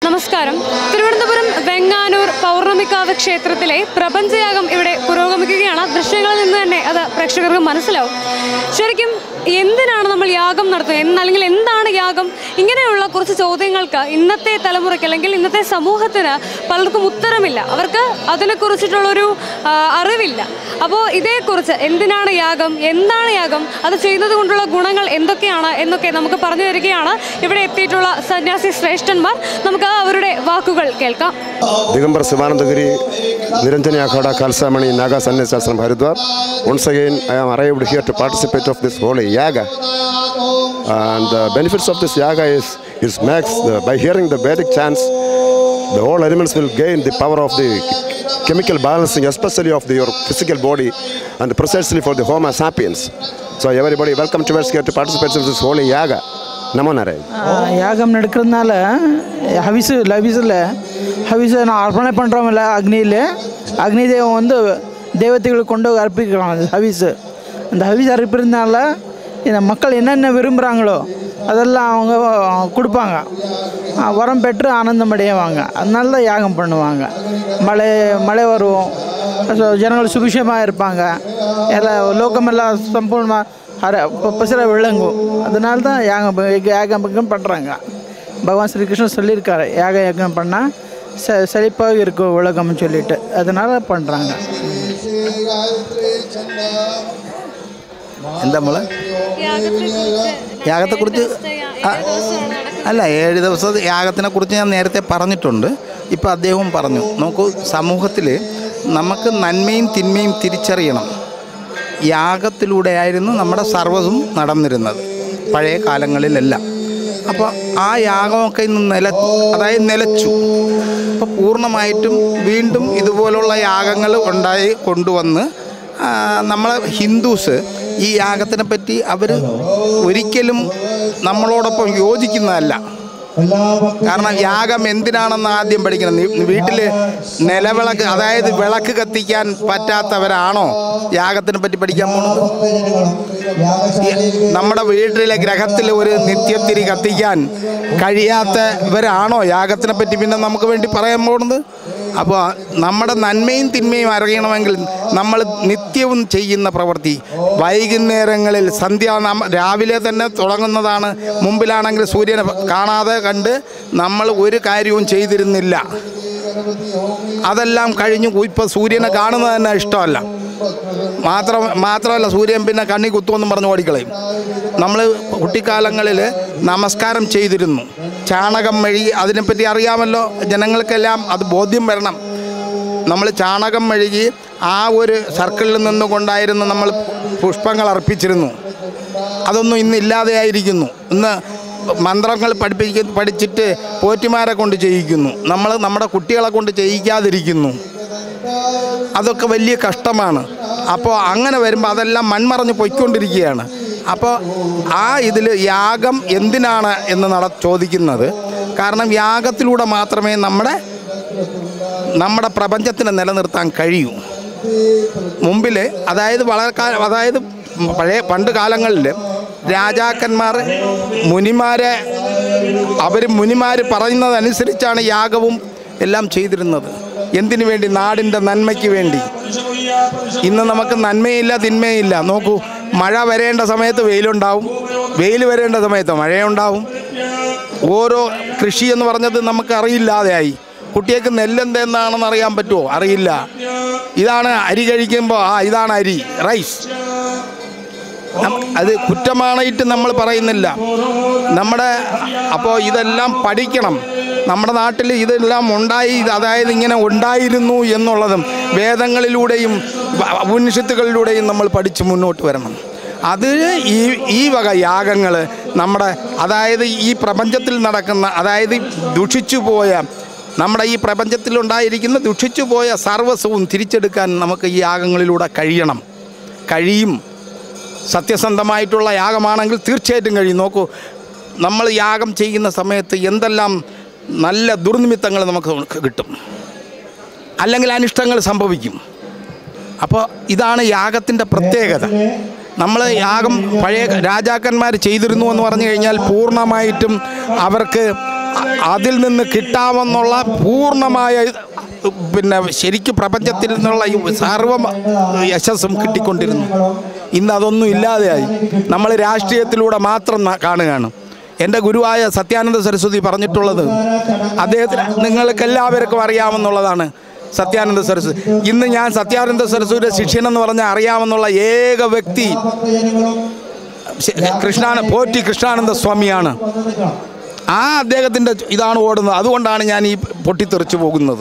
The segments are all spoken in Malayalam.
നമസ്കാരം തിരുവനന്തപുരം വെങ്ങാനൂർ പൗർണമിക്കാവ് ക്ഷേത്രത്തിലെ പ്രപഞ്ചയാഗം ഇവിടെ പുരോഗമിക്കുകയാണ് ദൃശ്യങ്ങളിൽ നിന്ന് തന്നെ അത് പ്രേക്ഷകർക്ക് മനസ്സിലാവും ശരിക്കും എന്തിനാണ് നമ്മൾ യാഗം നടത്തുന്നത് എന്ന് അല്ലെങ്കിൽ എന്താണ് യാഗം ഇങ്ങനെയുള്ള കുറച്ച് ചോദ്യങ്ങൾക്ക് ഇന്നത്തെ തലമുറയ്ക്ക് അല്ലെങ്കിൽ ഇന്നത്തെ സമൂഹത്തിന് പലർക്കും ഉത്തരമില്ല അവർക്ക് അതിനെക്കുറിച്ചിട്ടുള്ളൊരു ആ, അറിവില്ല അപ്പോൾ ഇതേക്കുറിച്ച് എന്തിനാണ് യാഗം എന്താണ് യാഗം അത് ചെയ്യുന്നത് കൊണ്ടുള്ള ഗുണങ്ങൾ എന്തൊക്കെയാണ് എന്നൊക്കെ നമുക്ക് പറഞ്ഞു തരികയാണ് ഇവിടെ എത്തിയിട്ടുള്ള സന്യാസി ശ്രേഷ്ഠന്മാർ നമുക്ക് അവരുടെ വാക്കുകൾ കേൾക്കാം Digambar Sivanandagiri, Niranjani Akhada, Kalsamani, Naga Sanyasasram Haridwar. Once again, I am arrived here to participate of this holy yaga. And the benefits of this yaga is, is makes, the, by hearing the Vedic chants, the whole elements will gain the power of the chemical balancing, especially of the, your physical body, and precisely for the Homo sapiens. So everybody, welcome to us here to participate in this holy yaga. Namo Narayan. ஆ, யாகம் நடக்கிறதுனால ஹவிசு லவிஸில் ஹவிஸை நான் அர்ப்பணை பண்ணுறோம்ல அக்னியில் அக்னி தெய்வம் வந்து தெய்வத்துகளுக்கு கொண்டு போய் அர்ப்பிக்கிறோம் அந்த ஹவிஸு அந்த ஹவிஸ் அர்ப்பிக்கிறதுனால இந்த மக்கள் என்னென்ன விரும்புகிறாங்களோ அதெல்லாம் அவங்க கொடுப்பாங்க ஆ, வரம் பெற்று ஆனந்தம் அடைவாங்க அதனால தான் யாகம் பண்ணுவாங்க மழை மழை வரும் ஸோ ஜனங்கள் சுபிஷமாக இருப்பாங்க எல்லாம் லோகமெல்லாம் சம்பூர்ணமாக அர பசிர விளங்கும் அதனால தான் யாகம் யாகம் பக்கம் பண்ணுறாங்க பகவான் ஸ்ரீகிருஷ்ணன் சொல்லியிருக்காரு யாக யாகம் பண்ணால் செ செழிப்பாக இருக்கும் உலகம்னு சொல்லிட்டு அதனால் பண்ணுறாங்க എന്താ മോളെ യാഗത്തെക്കുറിച്ച് ആ, അല്ല ഏഴ് ദിവസം യാഗത്തിനെ കുറിച്ച് ഞാൻ നേരത്തെ പറഞ്ഞിട്ടുണ്ട് ഇപ്പോൾ അദ്ദേഹവും പറഞ്ഞു നോക്കൂ സമൂഹത്തിൽ നമുക്ക് നന്മയും തിന്മയും തിരിച്ചറിയണം യാഗത്തിലൂടെയായിരുന്നു നമ്മുടെ സർവ്വതും നടന്നിരുന്നത് പഴയ കാലങ്ങളിലെല്ലാം അപ്പോൾ ആ യാഗമൊക്കെ ഇന്ന് നില അതായത് നിലച്ചു അപ്പോൾ പൂർണ്ണമായിട്ടും വീണ്ടും ഇതുപോലുള്ള യാഗങ്ങൾ ഉണ്ടായി കൊണ്ടുവന്ന് ആ, നമ്മളെ ഹിന്ദുസ് ഈ യാഗത്തിനെ പറ്റി അവർ ഒരിക്കലും നമ്മളോടൊപ്പം യോജിക്കുന്നതല്ല കാരണം യാഗം എന്തിനാണെന്ന് ആദ്യം പഠിക്കണം വീട്ടിൽ നിലവിളക്ക് അതായത് വിളക്ക് കത്തിക്കാൻ പറ്റാത്തവരാണോ യാഗത്തിനെ പറ്റി പഠിക്കാൻ പോകുന്നത് ഈ നമ്മുടെ വീട്ടിലെ ഗ്രഹത്തിൽ ഒരു നിത്യത്തിരി കത്തിക്കാൻ കഴിയാത്തവരാണോ യാഗത്തിനെ പറ്റി പിന്നെ നമുക്ക് വേണ്ടി പറയാൻ പോകുന്നത് അപ്പോൾ നമ്മുടെ നന്മയും തിന്മയും അറിയണമെങ്കിൽ നമ്മൾ നിത്യവും ചെയ്യുന്ന പ്രവൃത്തി വൈകുന്നേരങ്ങളിൽ സന്ധ്യ നാമ- രാവിലെ തന്നെ തുടങ്ങുന്നതാണ് മുമ്പിലാണെങ്കിൽ സൂര്യനെ കാണാതെ കണ്ട് നമ്മൾ ഒരു കാര്യവും ചെയ്തിരുന്നില്ല അതെല്ലാം കഴിഞ്ഞു ഇപ്പോൾ സൂര്യനെ കാണുന്നത് തന്നെ ഇഷ്ടമല്ല മാത്രം മാത്രമല്ല സൂര്യൻ പിന്നെ കണ്ണി കുത്തുമെന്നും പറഞ്ഞ് ഓടിക്കളയും നമ്മൾ കുട്ടിക്കാലങ്ങളിൽ നമസ്കാരം ചെയ്തിരുന്നു ചാണകം വഴി അതിനെപ്പറ്റി അറിയാമല്ലോ ജനങ്ങൾക്കെല്ലാം അത് ബോധ്യം വരണം നമ്മൾ ചാണകം മെഴുകി ആ ഒരു സർക്കിളിൽ നിന്നുകൊണ്ടായിരുന്നു നമ്മൾ പുഷ്പങ്ങൾ അർപ്പിച്ചിരുന്നു അതൊന്നും ഇന്ന് ഇല്ലാതെയായിരിക്കുന്നു ഇന്ന് മന്ത്രങ്ങൾ പഠിപ്പിക്ക പഠിച്ചിട്ട് പോറ്റിമാരെ കൊണ്ട് ചെയ്യിക്കുന്നു നമ്മൾ നമ്മുടെ കുട്ടികളെ കൊണ്ട് ചെയ്യിക്കാതിരിക്കുന്നു അതൊക്കെ വലിയ കഷ്ടമാണ് അപ്പോൾ അങ്ങനെ വരുമ്പോൾ അതെല്ലാം മൺമറഞ്ഞ് പൊയ്ക്കൊണ്ടിരിക്കുകയാണ് അപ്പോൾ ആ ഇതിൽ യാഗം എന്തിനാണ് എന്ന് നട ചോദിക്കുന്നത് കാരണം യാഗത്തിലൂടെ മാത്രമേ നമ്മുടെ നമ്മുടെ പ്രപഞ്ചത്തിനെ നിലനിർത്താൻ കഴിയൂ മുമ്പിൽ അതായത് വളരെ കാലം അതായത് പഴയ പണ്ട് കാലങ്ങളിൽ രാജാക്കന്മാർ മുനിമാരെ അവർ മുനിമാർ പറയുന്നതനുസരിച്ചാണ് യാഗവും എല്ലാം ചെയ്തിരുന്നത് എന്തിനു വേണ്ടി നാടിൻ്റെ നന്മയ്ക്ക് വേണ്ടി ഇന്ന് നമുക്ക് നന്മയില്ല തിന്മയില്ല നോക്കൂ മഴ വരേണ്ട സമയത്ത് വെയിലുണ്ടാവും വെയിൽ വരേണ്ട സമയത്ത് മഴയുണ്ടാവും ഓരോ കൃഷി എന്ന് പറഞ്ഞത് നമുക്ക് അറിയില്ലാതെയായി കുട്ടികൾക്ക് നെല്ലെന്തെന്നാണെന്ന് അറിയാൻ പറ്റുമോ അറിയില്ല ഇതാണ് അരി കഴിക്കുമ്പോൾ ആ ഇതാണ് അരി റൈസ് നം- അത് കുറ്റമാണായിട്ട് നമ്മൾ പറയുന്നില്ല നമ്മുടെ അപ്പോൾ ഇതെല്ലാം പഠിക്കണം നമ്മുടെ നാട്ടിൽ ഇതെല്ലാം ഉണ്ടായി ഇത് അതായത് ഇങ്ങനെ ഉണ്ടായിരുന്നു എന്നുള്ളതും വേദങ്ങളിലൂടെയും വ- ഉപനിഷത്തുകളിലൂടെയും നമ്മൾ പഠിച്ച് മുന്നോട്ട് വരണം അത് ഈ ഈ വക യാഗങ്ങൾ നമ്മുടെ അതായത് ഈ പ്രപഞ്ചത്തിൽ നടക്കുന്ന അതായത് ദുഷിച്ചു പോയ നമ്മുടെ ഈ പ്രപഞ്ചത്തിലുണ്ടായിരിക്കുന്ന ദുഷിച്ചു പോയ സർവസ്വവും തിരിച്ചെടുക്കാൻ നമുക്ക് ഈ യാഗങ്ങളിലൂടെ കഴിയണം കഴിയും സത്യസന്ധമായിട്ടുള്ള യാഗമാണെങ്കിൽ തീർച്ചയായിട്ടും കഴിയും നോക്കൂ നമ്മൾ യാഗം ചെയ്യുന്ന സമയത്ത് എന്തെല്ലാം നല്ല ദുർനിമിത്തങ്ങൾ നമുക്ക് കിട്ടും അല്ലെങ്കിൽ അനിഷ്ടങ്ങൾ സംഭവിക്കും അപ്പോൾ ഇതാണ് യാഗത്തിൻ്റെ പ്രത്യേകത നമ്മൾ യാഗം പഴയ രാജാക്കന്മാർ ചെയ്തിരുന്നു എന്ന് പറഞ്ഞു കഴിഞ്ഞാൽ പൂർണ്ണമായിട്ടും അവർക്ക് അതിൽ നിന്ന് കിട്ടാമെന്നുള്ള പൂർണ്ണമായ പിന്നെ ശരിക്കും പ്രപഞ്ചത്തിൽ നിന്നുള്ള ഈ സർവ യശസ്സും കിട്ടിക്കൊണ്ടിരുന്നു ഇന്ന് അതൊന്നും ഇല്ലാതെയായി നമ്മൾ രാഷ്ട്രീയത്തിലൂടെ മാത്രം ന- കാണുകയാണ് എൻ്റെ ഗുരുവായ സത്യാനന്ദ സരസ്വതി പറഞ്ഞിട്ടുള്ളത് അദ്ദേഹത്തിന് നിങ്ങൾക്ക് എല്ലാവർക്കും അറിയാമെന്നുള്ളതാണ് സത്യാനന്ദ സരസ്വതി ഇന്ന് ഞാൻ സത്യാനന്ദ സരസ്വതിയുടെ ശിഷ്യനെന്ന് പറഞ്ഞാൽ അറിയാമെന്നുള്ള ഏക വ്യക്തി ശ- കൃഷ്ണാന പോറ്റി കൃഷ്ണാനന്ദ സ്വാമിയാണ് ആ അദ്ദേഹത്തിൻ്റെ ഇതാണ് ഓടുന്നത് അതുകൊണ്ടാണ് ഞാൻ ഈ പൊട്ടിത്തെറിച്ചു പോകുന്നത്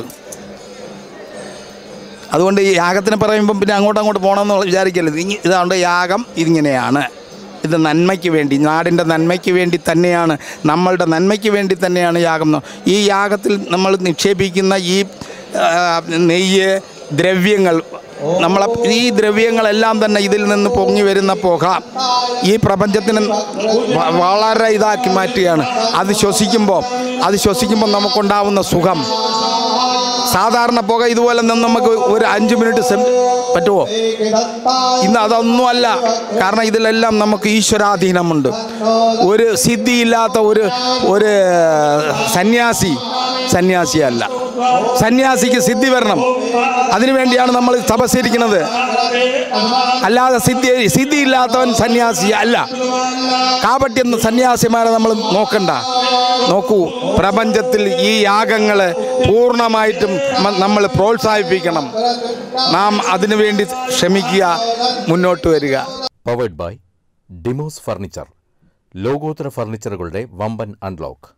അതുകൊണ്ട് ഈ യാഗത്തിനെ പറയുമ്പം പിന്നെ അങ്ങോട്ട് അങ്ങോട്ട് പോകണമെന്ന് വിചാരിക്കരുത് ഇങ്ങ- ഇതാണ്ട് യാഗം ഇതിങ്ങനെയാണ് ഇത് നന്മയ്ക്ക് വേണ്ടി നാടിൻ്റെ നന്മയ്ക്ക് വേണ്ടി തന്നെയാണ് നമ്മളുടെ നന്മയ്ക്ക് വേണ്ടി തന്നെയാണ് യാഗം എന്ന്. ഈ യാഗത്തിൽ നമ്മൾ നിക്ഷേപിക്കുന്ന ഈ ആ, നെയ്യ് ദ്രവ്യങ്ങൾ നമ്മളെ ഈ ദ്രവ്യങ്ങളെല്ലാം തന്നെ ഇതിൽ നിന്ന് പൊങ്ങി വരുന്ന പുക ഈ പ്രപഞ്ചത്തിന് വ- വളരെ ഇതാക്കി മാറ്റുകയാണ് അത് ശ്വസിക്കുമ്പോൾ അത് ശ്വസിക്കുമ്പോൾ നമുക്കുണ്ടാവുന്ന സുഖം സാധാരണ പുക ഇതുപോലെ നിന്ന് നമുക്ക് ഒരു അഞ്ച് മിനിറ്റ് സെം- പറ്റുമോ ഇന്ന് അതൊന്നുമല്ല കാരണം ഇതിലെല്ലാം നമുക്ക് ഈശ്വരാധീനമുണ്ട് ഒരു സിദ്ധിയില്ലാത്ത ഒരു ഒരു സന്യാസി സന്യാസിയല്ല സന്യാസിക്ക് സിദ്ധി വരണം അതിനുവേണ്ടിയാണ് നമ്മൾ തപസ്സിരിക്കുന്നത് അല്ലാതെ സിദ്ധി സിദ്ധിയില്ലാത്തവൻ സന്യാസി അല്ല കാപട്യം സന്യാസിമാരെ നമ്മൾ നോക്കണ്ട നോക്കൂ പ്രപഞ്ചത്തിൽ ഈ യാഗങ്ങൾ പൂർണ്ണമായിട്ടും മ- നമ്മൾ പ്രോത്സാഹിപ്പിക്കണം നാം അതിനുവേണ്ടി ശ്രമിക്കുക മുന്നോട്ട് വരിക പവേഡ് ബൈ ഡിമോസ് ഫർണിച്ചർ ലോകോത്തര ഫർണിച്ചറുകളുടെ വമ്പൻ അൺലോക്ക്